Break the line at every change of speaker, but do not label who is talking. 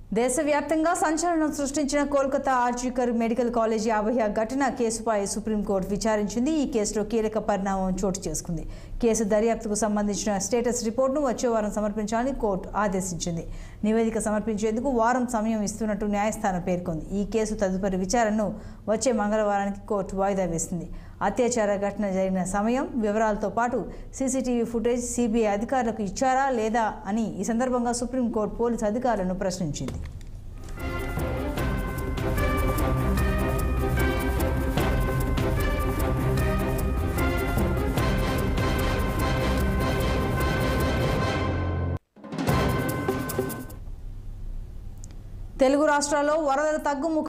దేశవ్యాప్తంగా సంచలనం సృష్టించిన కోల్కతా ఆర్జికర్ మెడికల్ కాలేజీ అభయ ఘటన కేసుపై సుప్రీంకోర్టు విచారించింది ఈ కేసులో కీలక పరిణామం చోటు చేసుకుంది కేసు దర్యాప్తుకు సంబంధించిన స్టేటస్ రిపోర్టును వచ్చే వారం సమర్పించాలని కోర్టు ఆదేశించింది నివేదిక సమర్పించేందుకు వారం సమయం ఇస్తున్నట్టు న్యాయస్థానం పేర్కొంది ఈ కేసు తదుపరి విచారణను వచ్చే మంగళవారానికి కోర్టు వాయిదా వేసింది అత్యాచార ఘటన జరిగిన సమయం వివరాలతో పాటు సీసీటీవీ ఫుటేజ్ సిబిఐ అధికారులకు ఇచ్చారా లేదా అని ఈ సందర్భంగా సుప్రీంకోర్టు పోలీసు అధికారులను ప్రశ్నించింది తెలుగు రాష్ట్రాల్లో వరదల తగ్గుముఖం